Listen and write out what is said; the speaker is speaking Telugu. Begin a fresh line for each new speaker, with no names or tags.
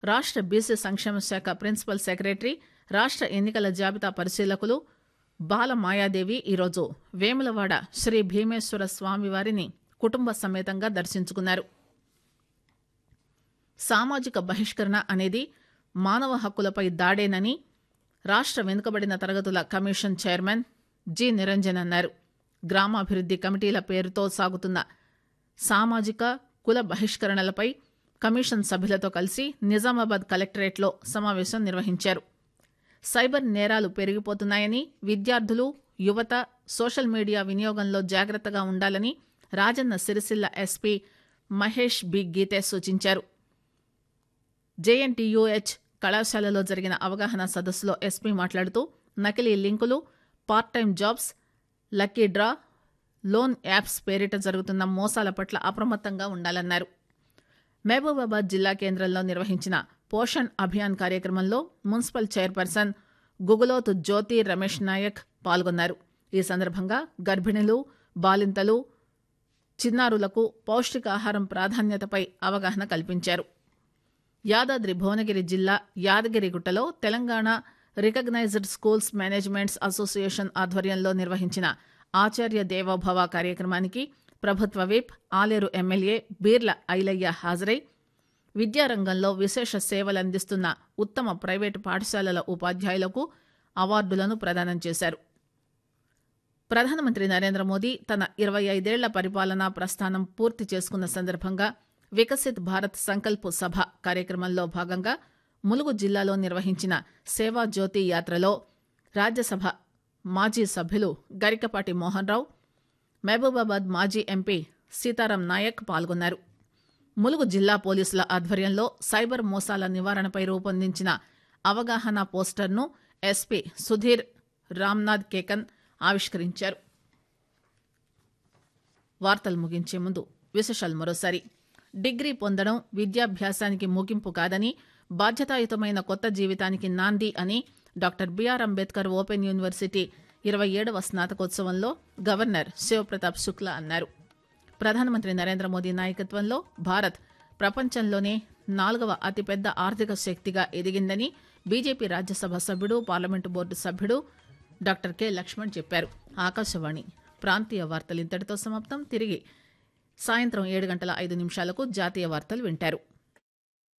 రాష్ట బీసీ సంక్షేమ శాఖ ప్రిన్సిపల్ సెక్రటరీ రాష్ట ఎన్నికల జాబితా పరిశీలకులు బాల మాయాదేవి ఈరోజు వేములవాడ శ్రీ భీమేశ్వర స్వామివారిని కుటుంబ సమేతంగా దర్శించుకున్నారు సామాజిక బహిష్కరణ అనేది మానవ హక్కులపై దాడేనని రాష్ట వెనుకబడిన తరగతుల కమిషన్ చైర్మన్ జి నిరంజన్ అన్నారు గ్రామాభివృద్ది కమిటీల పేరుతో సాగుతున్న సామాజిక కుల బహిష్కరణలపై కమిషన్ సభ్యులతో కలిసి నిజామాబాద్ కలెక్టరేట్లో సమావేశం నిర్వహించారు సైబర్ నేరాలు పెరిగిపోతున్నాయని విద్యార్థులు యువత సోషల్ మీడియా వినియోగంలో జాగ్రత్తగా ఉండాలని రాజన్న సిరిసిల్ల ఎస్పీ మహేష్ బి గీతే సూచించారు జేఎన్టీయూహెచ్ కళాశాలలో జరిగిన అవగాహన సదస్సులో ఎస్పీ మాట్లాడుతూ నకిలీ లింకులు part time jobs lucky draw loan apps పేరిట జరుగుతున్న మోసాల పట్ల అప్రమత్తంగా ఉండాలన్నారు మహబూబాబాద్ జిల్లా కేంద్రంలో నిర్వహించిన పోషణ్ అభియాన్ కార్యక్రమంలో మున్సిపల్ చైర్పర్సన్ గుగులోత్ జ్యోతి రమేష్ నాయక్ పాల్గొన్నారు ఈ సందర్భంగా గర్భిణులు బాలింతలు చిన్నారులకు పౌష్టికాహారం ప్రాధాన్యతపై అవగాహన కల్పించారు యాదాద్రి భువనగిరి జిల్లా యాదగిరిగుట్టలో Telangana recognised schools managements association ఆధ్వర్యంలో నిర్వహించిన ఆచార్య దేవోభవ కార్యక్రమానికి ప్రభుత్వ విప్ ఆలేరు ఎమ్మెల్యే బీర్ల ఐలయ్య హాజరై విద్యారంగంలో విశేష సేవలందిస్తున్న ఉత్తమ ప్రైవేటు పాఠశాలల ఉపాధ్యాయులకు అవార్డులను ప్రదానం చేశారు ప్రధానమంత్రి నరేంద్ర మోదీ తన ఇరవై ఐదేళ్ల పరిపాలనా ప్రస్థానం పూర్తి చేసుకున్న సందర్భంగా వికసిత్ భారత్ సంకల్ప్ సభ కార్యక్రమంలో భాగంగా ములుగు జిల్లాలో నిర్వహించిన సేవా జ్యోతి యాత్రలో రాజ్యసభ మాజీ సభ్యులు గరికపాటి మోహన్ రావు మహబూబాబాద్ మాజీ ఎంపీ సీతారాం నాయక్ పాల్గొన్నారు ములుగు జిల్లా పోలీసుల ఆధ్వర్యంలో సైబర్ మోసాల నివారణపై రూపొందించిన అవగాహన పోస్టర్ను ఎస్పీ సుధీర్ రామ్నాథ్ కేకన్ ఆవిష్కరించారు వార్తలు ముగించే ముందు విశేషాలు మరోసారి డిగ్రీ పొందడం విద్యాభ్యాసానికి ముగింపు కాదని బాధ్యతాయుతమైన కొత్త జీవితానికి నాంది అని doctor B R Ambedkar open university ఇరవై ఏడవ స్నాతకోత్సవంలో గవర్నర్ శివప్రతాప్ శుక్లా అన్నారు ప్రధానమంత్రి నరేంద్ర మోదీ నాయకత్వంలో భారత్ ప్రపంచంలోనే నాలుగవ అతిపెద్ద ఆర్థిక శక్తిగా ఎదిగిందని బీజేపీ రాజ్యసభ సభ్యుడు పార్లమెంటు బోర్డు సభ్యుడు డాక్టర్ కె లక్ష్మణ్ చెప్పారు ఆకాశవాణి ప్రాంతీయ వార్తలు ఇంతటితో సమాప్తం తిరిగి సాయంత్రం ఏడు గంటల ఐదు నిమిషాలకు జాతీయ వార్తలు వింటారు